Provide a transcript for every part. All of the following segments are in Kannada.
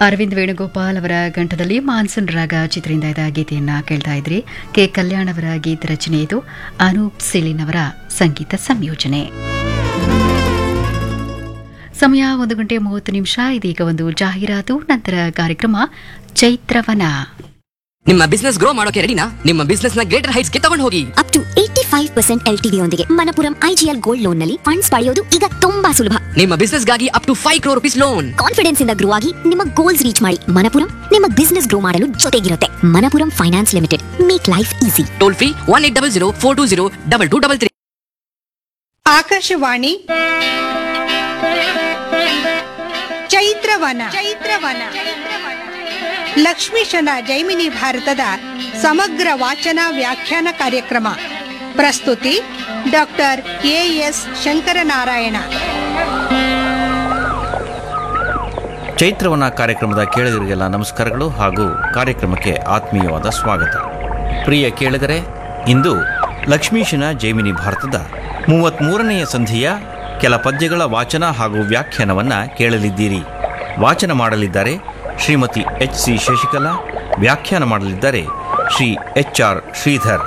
ಅರವಿಂದ್ ವೇಣುಗೋಪಾಲ್ ಅವರ ಗಂಟದಲ್ಲಿ ಮಾನ್ಸೂನ್ ರಾಗ ಚಿತ್ರದಿಂದ ಇದ್ದ ಗೀತೆಯನ್ನ ಕೇಳ್ತಾ ಇದ್ರಿ ಕೆ ಕಲ್ಯಾಣ್ ಅವರ ಗೀತ ರಚನೆ ಇದು ಅನೂಪ್ ಸಿಲಿನ್ ಅವರ ಸಂಗೀತ ಸಂಯೋಜನೆ ಸಮಯ ಒಂದು ಗಂಟೆ ಮೂವತ್ತು ನಿಮಿಷ ಇದೀಗ ಒಂದು ಜಾಹೀರಾತು ನಂತರ ಕಾರ್ಯಕ್ರಮ ಚೈತ್ರವನ ನಿಮ್ಮ ಬಿಸ್ನೆಸ್ ಗ್ರೋ ಮಾಡೋಕೆ ರೆಡಿನಾ ನಿಮ್ಮ ಬಿಸ್ನೆಸ್ ನ ಗ್ರೇಟರ್ ಹೈಟ್ಸ್ ಗೆ ತಗೊಂಡು ಹೋಗಿ up to eighty five percent L TV ಯೊಂದಿಗೆ ಮನಪುರಂ ಐಜಿಎಲ್ ಗೋಲ್ಡ್ ಲೋನ್ ನಲ್ಲಿ ಫಂಡ್ಸ್ ಪಡೆಯೋದು ಈಗ ತುಂಬಾ ಸುಲಭ ನಿಮ್ಮ ಬಿಸ್ನೆಸ್ ಗಾಗಿ up to five crore rupees loan confidence ಇಂದ ಗ್ರೋ ಆಗಿ ನಿಮ್ಮ ಗೋಲ್ಸ್ ರೀಚ್ ಮಾಡಿ ಮನಪುರಂ ನಿಮ್ಮ ಬಿಸ್ನೆಸ್ ಗ್ರೋ ಮಾಡಲು ಜೊತೆಗಿರುತ್ತೆ Manappuram finance limited make life easy toll free one eight double zero four two zero double two double three Akashvani Chaitravana Chaitravana ಲಕ್ಷ್ಮೀಶನ ಜೈಮಿನಿ ಭಾರತದ ಸಮಗ್ರ ವಾಚನ ವ್ಯಾಖ್ಯಾನ ಕಾರ್ಯಕ್ರಮ ಪ್ರಸ್ತುತಿ ಡಾಕ್ಟರ್ ಎ ಎಸ್ ಶಂಕರನಾರಾಯಣ ಚೈತ್ರವನ ಕಾರ್ಯಕ್ರಮದ ಕೇಳಿದರಿಗೆಲ್ಲ ನಮಸ್ಕಾರಗಳು ಹಾಗೂ ಕಾರ್ಯಕ್ರಮಕ್ಕೆ ಆತ್ಮೀಯವಾದ ಸ್ವಾಗತ ಪ್ರಿಯ ಕೇಳಿದರೆ ಇಂದು ಲಕ್ಷ್ಮೀಶನ ಜೈಮಿನಿ ಭಾರತದ ಮೂವತ್ತ್ಮೂರನೆಯ ಸಂಧಿಯ ಕೆಲ ಪದ್ಯಗಳ ವಾಚನ ಹಾಗೂ ವ್ಯಾಖ್ಯಾನವನ್ನು ಕೇಳಲಿದ್ದೀರಿ ವಾಚನ ಮಾಡಲಿದ್ದಾರೆ ಶ್ರೀಮತಿ ಎಚ್ ಸಿ ಶಶಿಕಲಾ ವ್ಯಾಖ್ಯಾನ ಮಾಡಲಿದ್ದಾರೆ ಶ್ರೀ ಎಚ್ ಆರ್ ಶ್ರೀಧರ್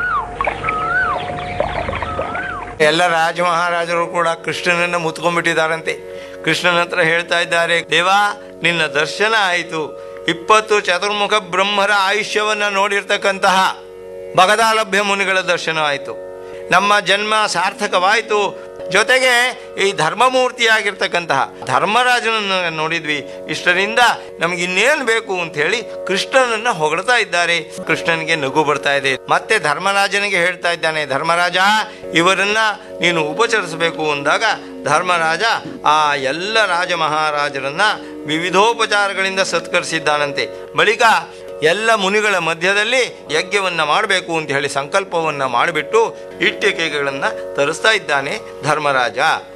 ಎಲ್ಲ ರಾಜ ಮಹಾರಾಜರು ಕೂಡ ಕೃಷ್ಣನನ್ನ ಮುತ್ಕೊಂಡ್ಬಿಟ್ಟಿದ್ದಾರಂತೆ ಕೃಷ್ಣನ ಹತ್ರ ಹೇಳ್ತಾ ಇದ್ದಾರೆ ದೇವಾ ನಿನ್ನ ದರ್ಶನ ಆಯಿತು ಇಪ್ಪತ್ತು ಚತುರ್ಮುಖ ಬ್ರಹ್ಮರ ಆಯುಷ್ಯವನ್ನ ನೋಡಿರ್ತಕ್ಕಂತಹ ಭಗದಾಲಭ್ಯ ಮುನಿಗಳ ದರ್ಶನ ಆಯಿತು ನಮ್ಮ ಜನ್ಮ ಸಾರ್ಥಕವಾಯಿತು ಜೊತೆಗೆ ಈ ಧರ್ಮಮೂರ್ತಿಯಾಗಿರ್ತಕ್ಕಂತಹ ಧರ್ಮರಾಜನನ್ನು ನೋಡಿದ್ವಿ ಇಷ್ಟರಿಂದ ನಮ್ಗೆ ಇನ್ನೇನು ಬೇಕು ಅಂತ ಹೇಳಿ ಕೃಷ್ಣನನ್ನ ಹೊಗಳ್ತಾ ಇದ್ದಾರೆ ಕೃಷ್ಣನಿಗೆ ನಗು ಬರ್ತಾ ಇದೆ ಮತ್ತೆ ಧರ್ಮರಾಜನಿಗೆ ಹೇಳ್ತಾ ಇದ್ದಾನೆ ಧರ್ಮರಾಜ ಇವರನ್ನ ನೀನು ಉಪಚರಿಸಬೇಕು ಅಂದಾಗ ಧರ್ಮರಾಜ ಆ ಎಲ್ಲ ರಾಜ ಮಹಾರಾಜರನ್ನ ವಿವಿಧೋಪಚಾರಗಳಿಂದ ಸತ್ಕರಿಸಿದ್ದಾನಂತೆ ಬಳಿಕ ಎಲ್ಲ ಮುನಿಗಳ ಮಧ್ಯದಲ್ಲಿ ಯಜ್ಞವನ್ನ ಮಾಡಬೇಕು ಅಂತ ಹೇಳಿ ಸಂಕಲ್ಪವನ್ನ ಮಾಡಿಬಿಟ್ಟು ಇಟ್ಟಿಗೆಗಳನ್ನ ತರಿಸ್ತಾ ಇದ್ದಾನೆ ಧರ್ಮರಾಜ